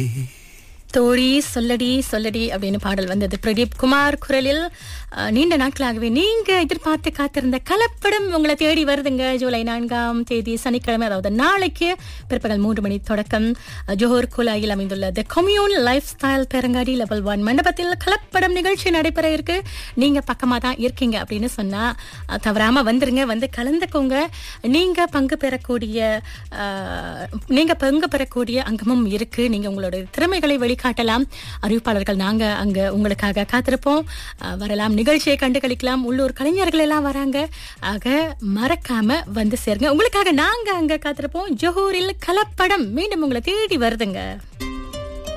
தோழி சொல்லடி சொல்லடி அப்படின்னு பாடல் வந்தது பிரதீப் குமார் குரலில் அஹ், நீண்ட நாட்களாகவே நீங்க எதிர்பார்த்து காத்திருந்த கலப்படம் உங்களை தேடி வருதுங்க ஜூலை நான்காம் தேதி சனிக்கிழமை அதாவது நாளைக்கு பிற்பகல் மூன்று மணி தொடக்கம் அஹ், ஜோஹர் குலாயில் அமைந்துள்ள த கம்யூன் லைஃப் ஸ்டைல் பெரங்காடி லெவல் ஒன் மண்டபத்தில் கலப்படம் நிகழ்ச்சி நடைபெற இருக்கு நீங்க பக்கமா தான் இருக்கீங்க அப்படின்னு சொன்னா அஹ், தவறாம வந்துருங்க வந்து கலந்துக்கோங்க நீங்க பங்கு பெறக்கூடிய அஹ், நீங்க பங்கு பெறக்கூடிய அங்கமும் இருக்கு நீங்க உங்களோட திறமைகளை வெளிக்காட்டலாம் அறிவிப்பாளர்கள் நாங்க அங்க உங்களுக்காக காத்திருப்போம் அஹ், வரலாம் நிகழ்ச்சியை கண்டு களிக்கலாம் உள்ளூர் கலைஞர்கள் எல்லாம் வராங்க ஆக மறக்காம வந்து சேருங்க உங்களுக்காக நாங்க அங்க காத்திருப்போம் ஜோஹூரில் கலப்படம் மீண்டும் உங்களை தேடி வருதுங்க